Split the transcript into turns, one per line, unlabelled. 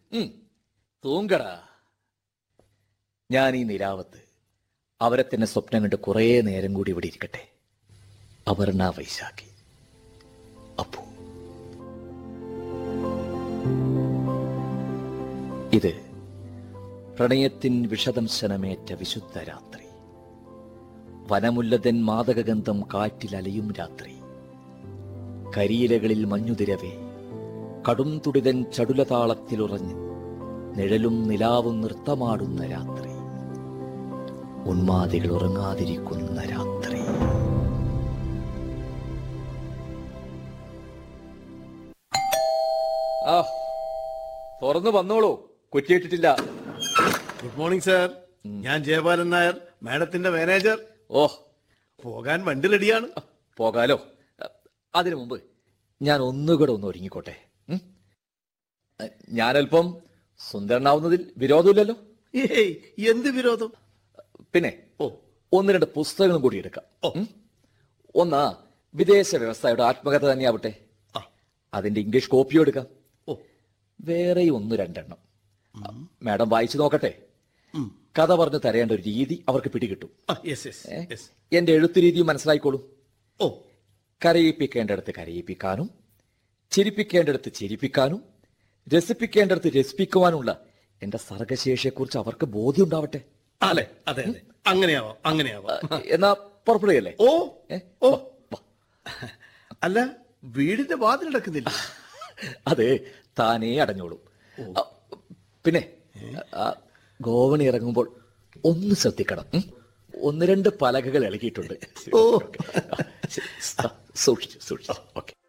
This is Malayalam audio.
ഉം, തൂങ്കടാ ഞാൻ ഈ നിരാവത്ത് അവരെ തന്നെ സ്വപ്നം കണ്ട് കുറേ നേരം കൂടി ഇവിടെ ഇരിക്കട്ടെ അപർണ വൈശാഖി അപ്പു ഇത് പ്രണയത്തിൻ വിഷദംശനമേറ്റ വിശുദ്ധ രാത്രി വനമുല്ലതൻ മാതകഗന്ധം കാറ്റിലലയും രാത്രി കരിയിലകളിൽ മഞ്ഞുതിരവേ കടും തുടിതൻ ചടുലതാളത്തിലുറഞ്ഞ് നിഴലും നിലാവും നൃത്തമാടുന്ന രാത്രി ഉന്മാദികൾ ഉറങ്ങാതിരിക്കുന്ന രാത്രി ആ തുറന്നു വന്നോളൂ കുറ്റിയിട്ടിട്ടില്ല
ഗുഡ് മോർണിംഗ് സാർ ഞാൻ ജയപാലൻ നായർ മാഡത്തിന്റെ മാനേജർ
ഓ
പോകാൻ വണ്ടി റെഡിയാണ്
പോകാലോ അതിനു മുമ്പ് ഞാൻ ഒന്നുകൂടെ ഒന്ന് ഒരുങ്ങിക്കോട്ടെ ഉം? ഞാനല്പം സുന്ദരനാവുന്നതിൽ വിരോധമില്ലല്ലോ
ഏയ് എന്ത് വിരോധം
പിന്നെ
ഓ
ഒന്ന് രണ്ട് പുസ്തകങ്ങളും കൂടി എടുക്കാം
ഓ.
ഉം? ഒന്ന് വിദേശ വ്യവസായയുടെ ആത്മകഥ തന്നെയാവട്ടെ
ആ
അതിന്റെ ഇംഗ്ലീഷ് കോപ്പിയും എടുക്കാം
ഓ
വേറെ ഒന്ന് രണ്ടെണ്ണം മാഡം വായിച്ചു നോക്കട്ടെ
ഉം.
കഥ പറഞ്ഞു തരേണ്ട ഒരു രീതി അവർക്ക് പിടികിട്ടും
ആ യെസ് യെസ്
ഏ?
യെസ്
എന്റെ എഴുത്തു രീതിയും മനസ്സിലായിക്കോളും
ഓ
കരയിപ്പിക്കേണ്ടടുത്ത് കരയിപ്പിക്കാനും ചിരിപ്പിക്കേണ്ടടുത്ത് ചിരിപ്പിക്കാനും രസിപ്പിക്കേണ്ടടുത്ത് രസിപ്പിക്കുവാനുള്ള എന്റെ സർഗശേഷിയെക്കുറിച്ച് അവർക്ക് ബോധ്യം ഉണ്ടാവട്ടെ
അല്ലെ അതെ അതെ അങ്ങനെയാവാം അങ്ങനെയാവാം
എന്നാ പുറപ്പെടുകയല്ലേ
ഓ
ഏ?
ഓ
വാ, വാ.
അല്ല വീടിന്റെ വാതിലടക്കുന്നില്ല
അത് താനേ അടഞ്ഞോളും ആ, പിന്നെ ആ, ഗോവണി ഇറങ്ങുമ്പോൾ ഒന്ന് ശ്രദ്ധിക്കണം ഉം? ഒന്ന് രണ്ട് പലകകൾ ഇളകിയിട്ടുണ്ട്
ഓ.
സൂക്ഷിച്ചു സൂക്ഷിച്ചു ഓക്കെ